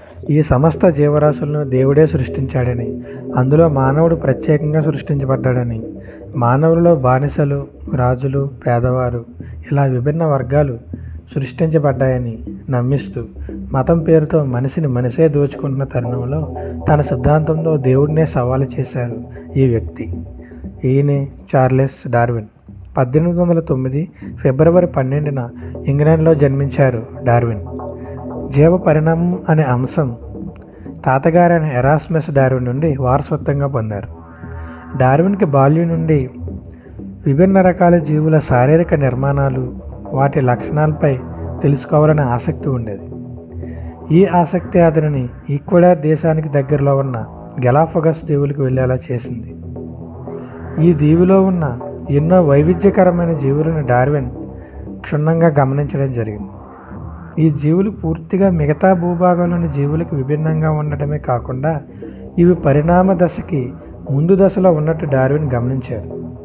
ఈ సమస్త జీవరాశులను దేవుడే సృష్టించాడని అందులో మానవుడు ప్రత్యేకంగా సృష్టించబడ్డాడని మానవులలో బానిసలు రాజులు పేదవారు ఇలా విభిన్న వర్గాలు సృష్టించబడ్డాయని నమ్మిస్తూ మతం పేరుతో మనిషిని మనిషే దోచుకుంటున్న తరుణంలో తన సిద్ధాంతంతో దేవుడినే సవాలు చేశారు ఈ వ్యక్తి ఈయనే చార్లెస్ డార్విన్ పద్దెనిమిది వందల తొమ్మిది ఫిబ్రవరి పన్నెండున ఇంగ్లాండ్లో జన్మించారు డార్విన్ జీవ పరిణామం అనే అంశం తాతగారైన ఎరాస్మస్ డార్విన్ నుండి వారసత్వంగా పొందారు డార్విన్కి బాల్యం నుండి విభిన్న రకాల జీవుల శారీరక నిర్మాణాలు వాటి లక్షణాలపై తెలుసుకోవాలనే ఆసక్తి ఉండేది ఈ ఆసక్తి అతనిని ఈక్వడార్ దేశానికి దగ్గరలో ఉన్న గెలాఫగస్ దీవులకు వెళ్ళేలా చేసింది ఈ దీవిలో ఉన్న ఎన్నో వైవిధ్యకరమైన జీవులను డార్విన్ క్షుణ్ణంగా గమనించడం జరిగింది ఈ జీవులు పూర్తిగా మిగతా భూభాగంలోని జీవులకు విభిన్నంగా ఉండటమే కాకుండా ఇవి పరిణామ దశకి ముందు దశలో ఉన్నట్టు డార్విన్ గమనించారు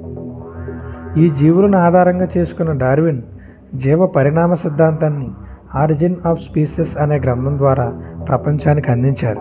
ఈ జీవులను ఆధారంగా చేసుకున్న డార్విన్ జీవ పరిణామ సిద్ధాంతాన్ని ఆరిజిన్ ఆఫ్ స్పీసెస్ అనే గ్రంథం ద్వారా ప్రపంచానికి అందించారు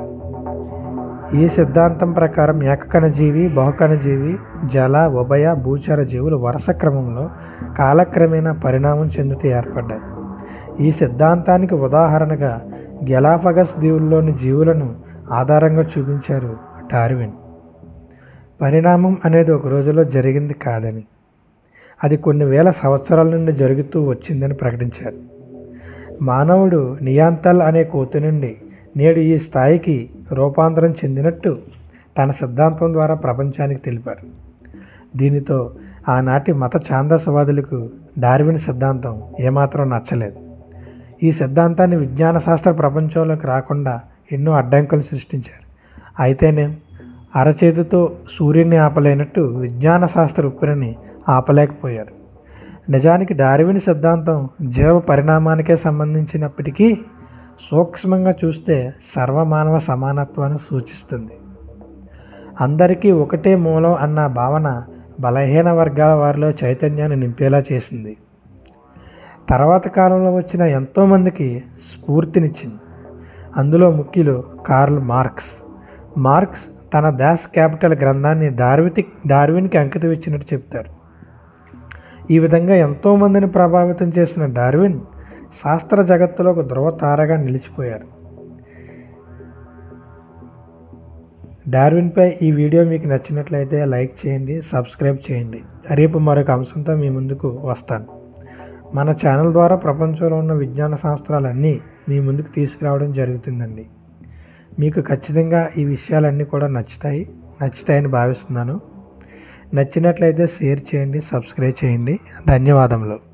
ఈ సిద్ధాంతం ప్రకారం ఏకకణజీవి బహుకణజీవి జల ఉభయ భూచర జీవులు వరుస క్రమంలో కాలక్రమేణా పరిణామం చెందుతూ ఏర్పడ్డాయి ఈ సిద్ధాంతానికి ఉదాహరణగా గెలాఫగస్ దీవుల్లోని జీవులను ఆధారంగా చూపించారు డార్విన్ పరిణామం అనేది ఒక రోజులో జరిగింది కాదని అది కొన్ని వేల సంవత్సరాల నుండి జరుగుతూ వచ్చిందని ప్రకటించారు మానవుడు నియాంతల్ అనే కోతి నుండి నేడు ఈ స్థాయికి రూపాంతరం చెందినట్టు తన సిద్ధాంతం ద్వారా ప్రపంచానికి తెలిపారు దీనితో ఆనాటి మత ఛాందసవాదులకు డార్విన్ సిద్ధాంతం ఏమాత్రం నచ్చలేదు ఈ సిద్ధాంతాన్ని విజ్ఞాన శాస్త్ర ప్రపంచంలోకి రాకుండా ఎన్నో అడ్డంకులు సృష్టించారు అయితేనే అరచేతితో సూర్యుని ఆపలేనట్టు విజ్ఞాన శాస్త్ర ఉప్పుని ఆపలేకపోయారు నిజానికి డార్విన్ సిద్ధాంతం జీవ పరిణామానికే సంబంధించినప్పటికీ సూక్ష్మంగా చూస్తే సర్వమానవ సమానత్వాన్ని సూచిస్తుంది అందరికీ ఒకటే మూలం అన్న భావన బలహీన వర్గాల వారిలో చైతన్యాన్ని నింపేలా చేసింది తర్వాత కాలంలో వచ్చిన ఎంతోమందికి స్ఫూర్తినిచ్చింది అందులో ముఖ్యులు కార్ల్ మార్క్స్ మార్క్స్ తన దాస్ క్యాపిటల్ గ్రంథాన్ని డార్వితి డార్విన్కి అంకితం ఇచ్చినట్టు చెప్తారు ఈ విధంగా ఎంతోమందిని ప్రభావితం చేసిన డార్విన్ శాస్త్ర జగత్తులో ఒక ధ్రువ తారగా నిలిచిపోయారు డార్విన్పై ఈ వీడియో మీకు నచ్చినట్లయితే లైక్ చేయండి సబ్స్క్రైబ్ చేయండి రేపు మరొక అంశంతో మీ ముందుకు వస్తాను మన ఛానల్ ద్వారా ప్రపంచంలో ఉన్న విజ్ఞాన శాస్త్రాలన్నీ మీ ముందుకు తీసుకురావడం జరుగుతుందండి మీకు ఖచ్చితంగా ఈ విషయాలన్నీ కూడా నచ్చుతాయి నచ్చుతాయని భావిస్తున్నాను నచ్చినట్లయితే షేర్ చేయండి సబ్స్క్రైబ్ చేయండి ధన్యవాదములు